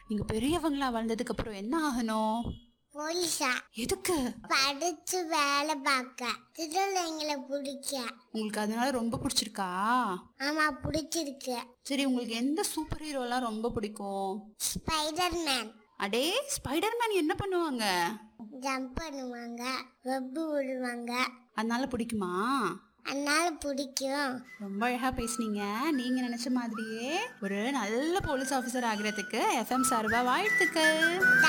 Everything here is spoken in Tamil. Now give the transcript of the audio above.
நீங்க பெரியவங்களா வளர்ந்ததுக்கு அப்புறம் என்ன ஆகணும் போலீஸா எதுக்கு படிச்சு வேலை பார்க்க திருநங்கைகளை பிடிக்க உங்களுக்கு அதனால ரொம்ப பிடிச்சிருக்கா ஆமா பிடிச்சிருக்கு சரி உங்களுக்கு எந்த சூப்பர் ஹீரோலாம் ரொம்ப பிடிக்கும் ஸ்பைடர்மேன் அடே ஸ்பைடர்மேன் என்ன பண்ணுவாங்க ஜம்ப் பண்ணுவாங்க வெப்பு விடுவாங்க அதனால பிடிக்குமா அதனால பிடிக்கும் ரொம்ப அழகா பேசுனீங்க நீங்க நினைச்ச மாதிரியே ஒரு நல்ல போலீஸ் ஆஃபீஸர் ஆகிறதுக்கு எஃப்எம் சார்பா வாழ்த்துக்கள்